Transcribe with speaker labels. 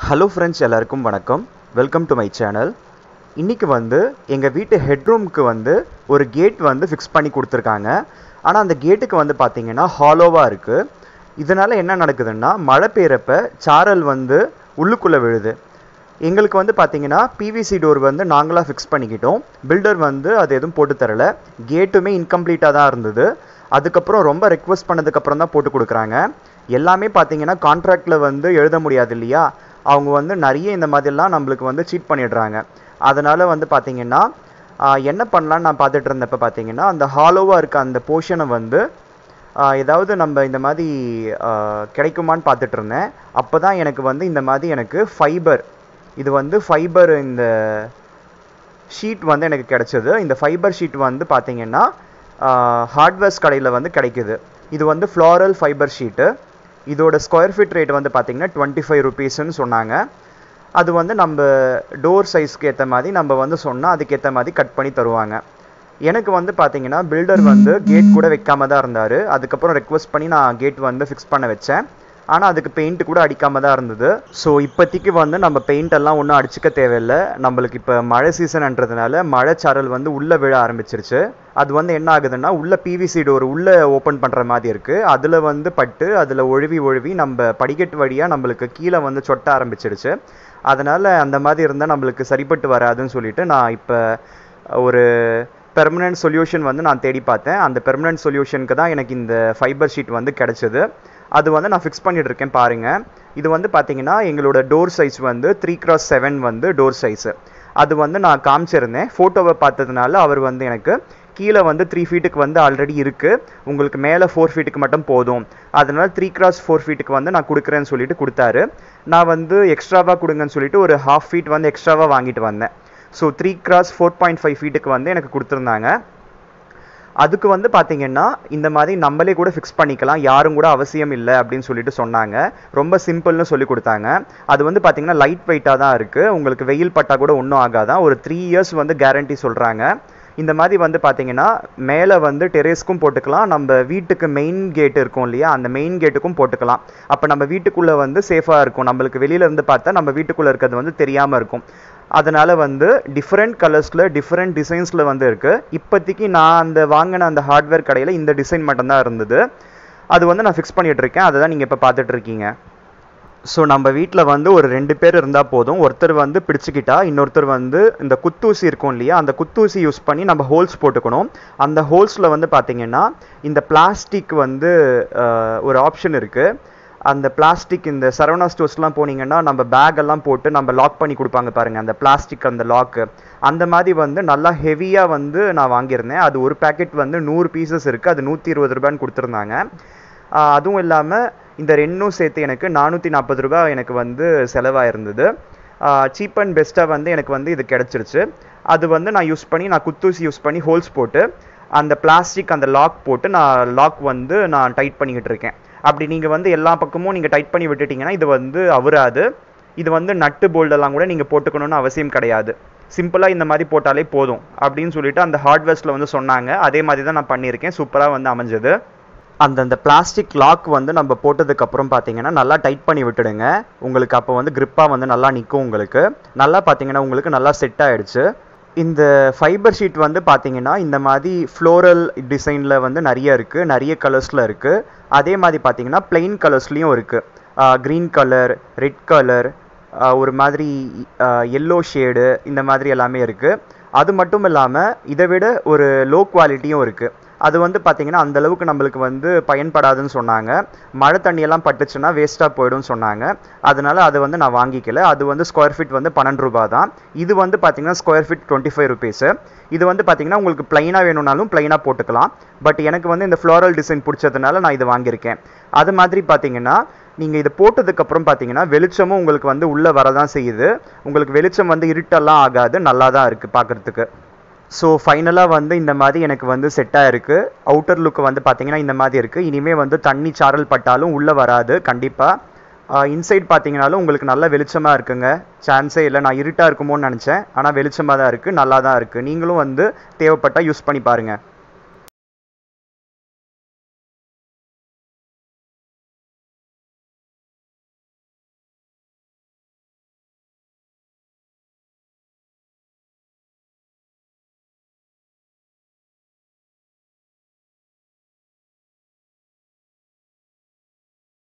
Speaker 1: hello friends எல்லாருக்கும் வணக்கம் welcome to my channel இன்றைக்கி வந்து எங்கள் வீட்டு ஹெட்ரூம்க்கு வந்து ஒரு கேட் வந்து ஃபிக்ஸ் பண்ணி கொடுத்துருக்காங்க ஆனால் அந்த கேட்டுக்கு வந்து பார்த்தீங்கன்னா ஹாலோவாக இருக்குது இதனால் என்ன நடக்குதுன்னா மழை பெய்கிறப்ப சாரல் வந்து உள்ளுக்குள்ளே விழுது எங்களுக்கு வந்து பார்த்தீங்கன்னா பிவிசி டோர் வந்து நாங்களாக ஃபிக்ஸ் பண்ணிக்கிட்டோம் பில்டர் வந்து அது எதுவும் போட்டு தரல கேட்டுமே இன்கம்ப்ளீட்டாக தான் இருந்தது அதுக்கப்புறம் ரொம்ப ரெக்வஸ்ட் பண்ணதுக்கப்புறம் தான் போட்டு கொடுக்குறாங்க எல்லாமே பார்த்தீங்கன்னா கான்ட்ராக்டில் வந்து எழுத முடியாது இல்லையா அவங்க வந்து நிறைய இந்த மாதிரிலாம் நம்மளுக்கு வந்து சீட் பண்ணிடுறாங்க அதனால் வந்து பார்த்தீங்கன்னா ஆஹ், என்ன பண்ணலான்னு நான் பார்த்துட்டு இருந்தப்ப பார்த்தீங்கன்னா அந்த ஹாலோவாக இருக்க அந்த போர்ஷனை வந்து ஆஹ், ஏதாவது நம்ம இந்த மாதிரி ஆஹ், கிடைக்குமான்னு பார்த்துட்டு இருந்தேன் அப்போ தான் எனக்கு வந்து இந்த மாதிரி எனக்கு ஃபைபர் இது வந்து ஃபைபர் இந்த ஷீட் வந்து எனக்கு கிடைச்சது இந்த ஃபைபர் ஷீட் வந்து பார்த்தீங்கன்னா ஹார்ட்வேர்ஸ் கடையில் வந்து கிடைக்குது இது வந்து ஃப்ளாரல் ஃபைபர் ஷீட்டு இதோட ஸ்கொயர் ஃபீட் ரேட் வந்து பார்த்தீங்கன்னா டுவெண்ட்டி ஃபைவ் ருபீஸ்ன்னு சொன்னாங்க அது வந்து நம்ம டோர் சைஸ்க்கு ஏற்ற மாதிரி நம்ம வந்து சொன்னால் அதுக்கேற்ற மாதிரி கட் பண்ணி தருவாங்க எனக்கு வந்து பார்த்தீங்கன்னா பில்டர் வந்து கேட் கூட வைக்காம தான் இருந்தார் அதுக்கப்புறம் ரெக்வஸ்ட் பண்ணி நான் கேட் வந்து ஃபிக்ஸ் பண்ண வச்சேன் ஆனால் அதுக்கு பெயிண்ட் கூட அடிக்காம தான் இருந்தது ஸோ இப்போதைக்கு வந்து நம்ம பெயிண்ட் எல்லாம் ஒன்றும் அடிச்சுக்க தேவையில்லை நம்மளுக்கு இப்போ மழை சீசன்ன்றதுனால மழை சாரல் வந்து உள்ளே விழ ஆரம்பிச்சிருச்சு அது வந்து என்ன ஆகுதுன்னா உள்ள பிவிசி டோர் உள்ளே ஓப்பன் பண்ணுற மாதிரி இருக்குது அதில் வந்து பட்டு அதில் ஒழுவி ஒழுவி நம்ம படிக்கட்டு வழியாக நம்மளுக்கு கீழே வந்து சொட்ட ஆரம்பிச்சிருச்சு அதனால் அந்த மாதிரி இருந்தால் நம்மளுக்கு சரிப்பட்டு வராதுன்னு சொல்லிட்டு நான் இப்போ ஒரு பெர்மனன்ட் சொல்யூஷன் வந்து நான் தேடி பார்த்தேன் அந்த பெர்மனன்ட் சொல்யூஷனுக்கு தான் எனக்கு இந்த ஃபைபர் ஷீட் வந்து கிடைச்சது அது வந்து நான் ஃபிக்ஸ் பண்ணிட்டு இருக்கேன் பாருங்க இது வந்து பார்த்தீங்கன்னா எங்களோட டோர் சைஸ் வந்து த்ரீ கிராஸ் செவன் வந்து டோர் சைஸு அது வந்து நான் காமிச்சிருந்தேன் ஃபோட்டோவை பார்த்ததுனால அவர் வந்து எனக்கு கீழே வந்து த்ரீ ஃபீட்டுக்கு வந்து ஆல்ரெடி இருக்குது உங்களுக்கு மேலே ஃபோர் ஃபீட்டுக்கு மட்டும் போதும் அதனால த்ரீ கிராஸ் ஃபோர் ஃபீட்டுக்கு வந்து நான் கொடுக்குறேன்னு சொல்லிட்டு கொடுத்தாரு நான் வந்து எக்ஸ்ட்ராவாக கொடுங்கன்னு சொல்லிட்டு ஒரு ஹாஃப் ஃபீட் வந்து எக்ஸ்ட்ராவாக வாங்கிட்டு வந்தேன் so three cross four point five ஃபீட்டுக்கு வந்து எனக்கு கொடுத்துருந்தாங்க அதுக்கு வந்து பார்த்தீங்கன்னா இந்த மாதிரி நம்மளே கூட ஃபிக்ஸ் பண்ணிக்கலாம் யாரும் கூட அவசியம் இல்லை அப்படின்னு சொல்லிட்டு சொன்னாங்க ரொம்ப சிம்பிள்னு சொல்லி கொடுத்தாங்க அது வந்து பார்த்தீங்கன்னா லைட் வெயிட்டாக தான் இருக்குது உங்களுக்கு வெயில் பட்டா கூட ஒன்றும் ஆகாதான் ஒரு த்ரீ இயர்ஸ் வந்து கேரண்டி சொல்கிறாங்க இந்த மாதிரி வந்து பார்த்தீங்கன்னா மேலே வந்து டெரேஸ்க்கும் போட்டுக்கலாம் நம்ம வீட்டுக்கு மெயின் கேட் இருக்கும் இல்லையா அந்த மெயின் கேட்டுக்கும் போட்டுக்கலாம் அப்போ நம்ம வீட்டுக்குள்ளே வந்து சேஃபாக இருக்கும் நம்மளுக்கு வெளியில இருந்து பார்த்தா நம்ம வீட்டுக்குள்ளே இருக்கிறது வந்து தெரியாமல் இருக்கும் அதனால வந்து டிஃப்ரெண்ட் கலர்ஸில் டிஃப்ரெண்ட் டிசைன்ஸில் வந்து இருக்குது இப்போதைக்கு நான் அந்த வாங்கின அந்த ஹார்ட்வேர் கடையில் இந்த டிசைன் மட்டும்தான் இருந்தது அது வந்து நான் ஃபிக்ஸ் பண்ணிட்டு இருக்கேன் அதை தான் நீங்கள் இப்போ பார்த்துட்டு இருக்கீங்க ஸோ நம்ம வீட்டில் வந்து ஒரு ரெண்டு பேர் இருந்தால் போதும் ஒருத்தர் வந்து பிடிச்சிக்கிட்டா இன்னொருத்தர் வந்து இந்த குத்தூசி இருக்கும் இல்லையா அந்த குத்தூசி யூஸ் பண்ணி நம்ம ஹோல்ஸ் போட்டுக்கணும் அந்த ஹோல்ஸில் வந்து பார்த்தீங்கன்னா இந்த பிளாஸ்டிக் வந்து அஹ், ஒரு ஆப்ஷன் இருக்குது அந்த பிளாஸ்டிக் இந்த சரவணா ஸ்டோர்ஸ்லாம் போனீங்கன்னா நம்ம பேக் எல்லாம் போட்டு நம்ம லாக் பண்ணி கொடுப்பாங்க பாருங்க அந்த பிளாஸ்டிக் அந்த லாக்கு அந்த மாதிரி வந்து நல்லா ஹெவியாக வந்து நான் வாங்கியிருந்தேன் அது ஒரு பேக்கெட் வந்து நூறு பீசஸ் இருக்குது அது நூற்றி இருபது ரூபான்னு கொடுத்துருந்தாங்க ஆஹ் அதுவும் இல்லாமல் இந்த ரெண்டும் சேர்த்து எனக்கு நானூற்றி நாற்பது ரூபாய் எனக்கு வந்து செலவாயிருந்தது சீப் அண்ட் பெஸ்ட்டாக வந்து எனக்கு வந்து இது கிடச்சிருச்சு அது வந்து நான் யூஸ் பண்ணி நான் குத்தூசி யூஸ் பண்ணி ஹோல்ஸ் போட்டு அந்த பிளாஸ்டிக் அந்த லாக் போட்டு நான் லாக் வந்து நான் டைட் பண்ணிக்கிட்டு இருக்கேன் அப்படி நீங்கள் வந்து எல்லா பக்கமும் நீங்கள் டைட் பண்ணி விட்டுட்டீங்கன்னா இது வந்து அவுராது இது வந்து நட்டு போல்டெல்லாம் கூட நீங்கள் போட்டுக்கணும்னு அவசியம் கிடையாது சிம்பிளாக இந்த மாதிரி போட்டாலே போதும் அப்படின்னு சொல்லிட்டு அந்த ஹார்ட்வேர்ஸில் வந்து சொன்னாங்க அதே மாதிரி தான் நான் பண்ணியிருக்கேன் சூப்பராக வந்து அமைஞ்சது அந்த அந்த பிளாஸ்டிக் லாக் வந்து நம்ம போட்டதுக்கு அப்புறம் பார்த்தீங்கன்னா நல்லா டைட் பண்ணி விட்டுடுங்க உங்களுக்கு அப்போ வந்து grip-ஆ வந்து நல்லா நிற்கும் உங்களுக்கு நல்லா பார்த்தீங்கன்னா உங்களுக்கு நல்லா செட் ஆயிடுச்சு இந்த ஃபைபர் ஷீட் வந்து பார்த்தீங்கன்னா இந்த மாதிரி ஃப்ளோரல் டிசைனில் வந்து நிறைய இருக்குது நிறைய கலர்ஸில் இருக்குது அதே மாதிரி பார்த்தீங்கன்னா plain கலர்ஸ்லேயும் இருக்குது க்ரீன் கலர் ரெட் கலர் ஒரு மாதிரி எல்லோ ஷேடு இந்த மாதிரி எல்லாமே இருக்குது அது மட்டும் இல்லாமல் இதை விட ஒரு லோ குவாலிட்டியும் இருக்குது அது வந்து பார்த்தீங்கன்னா அந்த அளவுக்கு நம்மளுக்கு வந்து பயன்படாதுன்னு சொன்னாங்க மழை தண்ணியெல்லாம் பட்டுச்சுன்னா வேஸ்ட்டாக போயிடும்னு சொன்னாங்க அதனால அதை வந்து நான் வாங்கிக்கல அது வந்து ஸ்கொயர் ஃபீட் வந்து பன்னெண்டு ரூபா தான் இது வந்து பார்த்தீங்கன்னா square feet twenty five rupees இது வந்து பார்த்தீங்கன்னா உங்களுக்கு ப்ளைனாக வேணும்னாலும் ப்ளைனாக போட்டுக்கலாம் பட் எனக்கு வந்து இந்த ஃப்ளோரல் டிசைன் பிடிச்சதுனால நான் இது வாங்கியிருக்கேன் அது மாதிரி பார்த்தீங்கன்னா நீங்கள் இதை போட்டதுக்கப்புறம் பார்த்தீங்கன்னா வெளிச்சமும் உங்களுக்கு வந்து உள்ளே வரதான் செய்யுது உங்களுக்கு வெளிச்சம் வந்து இருட்டெல்லாம் ஆகாது நல்லா தான் இருக்குது பார்க்குறதுக்கு ஸோ ஃபைனலாக வந்து இந்த மாதிரி எனக்கு வந்து செட் ஆயிருக்கு அவுட்டர் லுக் வந்து பார்த்தீங்கன்னா இந்த மாதிரி இருக்குது இனிமேல் வந்து தண்ணி சாரல் பட்டாலும் உள்ளே வராது கண்டிப்பாக இன்சைட் பார்த்தீங்கனாலும் உங்களுக்கு நல்ல வெளிச்சமாக இருக்குங்க சான்ஸே இல்லை நான் இருட்டாக இருக்குமோன்னு நினச்சேன் ஆனால் வெளிச்சமாக தான் இருக்குது நல்லா தான் இருக்குது நீங்களும் வந்து தேவைப்பட்டால் யூஸ் பண்ணி பாருங்கள்